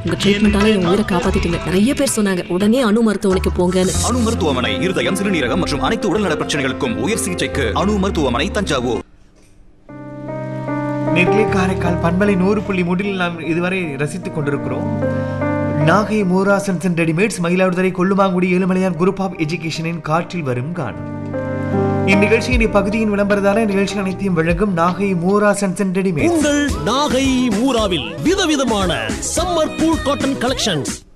உங்க ட்ரீட்மெண்டால என் உயிரை காப்பாத்திட்டீங்க நிறைய பேர் சொன்னாங்க உடனே அணு மருத்துவமனைக்கு போங்கன்னு அணு மருத்துவமனை இருதயம் சிறுநீரகம் மற்றும் அனைத்து உடல்நல பிரச்சனைகளுக்கும் உயர் சிகிச்சைக்கு அணு மருத்துவமனை தஞ்சாவூர் நெட்லி காரைக்கால் பண்பலை நூறு புள்ளி மூடில் நாம் இதுவரை ரசித்துக் கொண்டிருக்கிறோம் நாகை மோராசன்ஸ் and readymades Mayiladuthurai Kollumangudi Ezhumalaiyan group of எஜுகேஷனின் காற்றில் வரும் காணும் இந்நிகழ்ச்சியின் இப்பகுதியின் விளம்பரதான நிகழ்ச்சி அனைத்தையும் வழங்கும் நாகை மோராசன்ஸ் அண்ட் ரெடிமேட்ஸ் உங்கள் நாகை மூராவில் விதவிதமான சம்மர் கூல் காட்டன் கலெக்ஷன்ஸ்